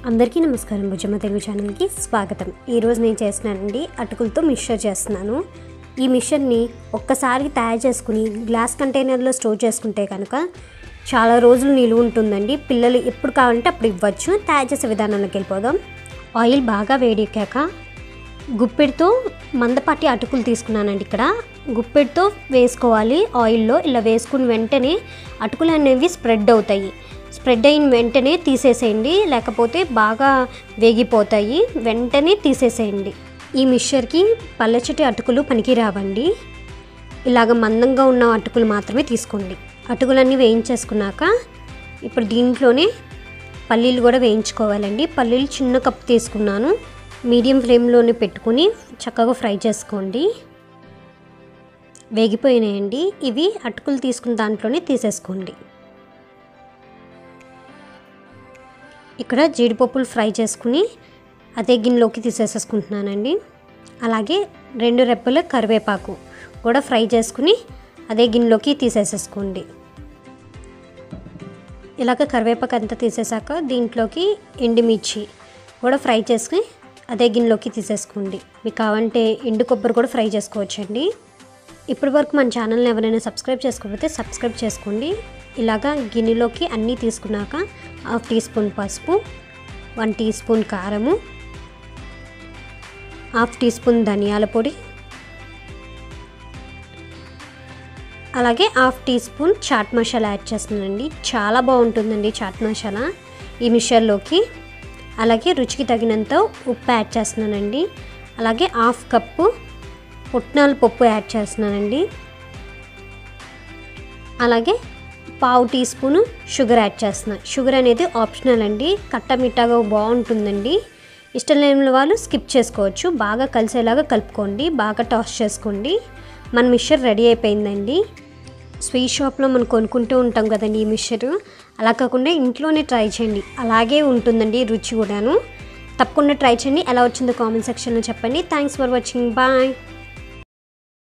అందరికీ నమస్కారం భుజమ్మ తెలుగు ఛానల్కి స్వాగతం ఈరోజు నేను చేస్తున్నానండి అటుకులతో మిక్చర్ చేస్తున్నాను ఈ మిక్చర్ని ఒక్కసారి తయారు చేసుకుని గ్లాస్ కంటైనర్లో స్టోర్ చేసుకుంటే కనుక చాలా రోజులు నిలువ ఉంటుందండి పిల్లలు ఎప్పుడు కావాలంటే అప్పుడు ఇవ్వచ్చు తయారు చేసే విధానంలోకి వెళ్ళిపోదాం ఆయిల్ బాగా వేడెక్కాక గుప్పెడితో మందపాటి అటుకులు తీసుకున్నానండి ఇక్కడ గుప్పెడితో వేసుకోవాలి ఆయిల్లో ఇలా వేసుకుని వెంటనే అటుకులు అనేవి స్ప్రెడ్ అవుతాయి స్ప్రెడ్ అయిన వెంటనే తీసేసేయండి లేకపోతే బాగా వేగిపోతాయి వెంటనే తీసేసేయండి ఈ మిక్చర్కి పల్లెచటి అటుకులు పనికి రావండి ఇలాగ మందంగా ఉన్న అటుకులు మాత్రమే తీసుకోండి అటుకులన్నీ వేయించేసుకున్నాక ఇప్పుడు దీంట్లోనే పల్లీలు కూడా వేయించుకోవాలండి పల్లీలు చిన్న కప్పు తీసుకున్నాను మీడియం ఫ్లేమ్లోనే పెట్టుకుని చక్కగా ఫ్రై చేసుకోండి వేగిపోయినాయండి ఇవి అటుకులు తీసుకున్న దాంట్లోనే తీసేసుకోండి ఇక్కడ జీడిపప్పులు ఫ్రై చేసుకుని అదే గిన్నెలోకి తీసేసేసుకుంటున్నానండి అలాగే రెండు రెప్పల కరివేపాకు కూడా ఫ్రై చేసుకుని అదే గిన్నెలోకి తీసేసేసుకోండి ఇలాగ కరివేపాకు అంతా తీసేసాక దీంట్లోకి ఎండుమిర్చి కూడా ఫ్రై చేసుకుని అదే గిన్నెలోకి తీసేసుకోండి మీకు కావాలంటే ఎండు కొబ్బరి కూడా ఫ్రై చేసుకోవచ్చండి ఇప్పటి వరకు మన ఛానల్ని ఎవరైనా సబ్స్క్రైబ్ చేసుకోకపోతే సబ్స్క్రైబ్ చేసుకోండి ఇలాగా గిన్నెలోకి అన్నీ తీసుకున్నాక హాఫ్ టీ స్పూన్ పసుపు వన్ టీ స్పూన్ కారము హాఫ్ టీ స్పూన్ ధనియాల పొడి అలాగే half teaspoon chaat masala add చేస్తున్నానండి చాలా బాగుంటుందండి చాట్ మసాలా ఈ మిషర్లోకి అలాగే రుచికి తగినంత ఉప్పు యాడ్ చేస్తున్నానండి అలాగే హాఫ్ కప్పు పుట్నాల పప్పు యాడ్ చేస్తున్నానండి అలాగే పావు టీ స్పూను షుగర్ యాడ్ చేస్తున్నాను షుగర్ అనేది ఆప్షనల్ అండి కట్టమిట్టాగా బాగుంటుందండి ఇష్టం లేని వాళ్ళు స్కిప్ చేసుకోవచ్చు బాగా కలిసేలాగా కలుపుకోండి బాగా టాస్ చేసుకోండి మన మిక్చర్ రెడీ అయిపోయిందండి స్వీట్ షాప్లో మనం కొనుక్కుంటూ ఉంటాం కదండి ఈ మిక్చర్ అలా కాకుండా ఇంట్లోనే ట్రై చేయండి అలాగే ఉంటుందండి రుచి కూడాను తప్పకుండా ట్రై చేయండి ఎలా వచ్చిందో కామెంట్ సెక్షన్లో చెప్పండి థ్యాంక్స్ ఫర్ వాచింగ్ బాయ్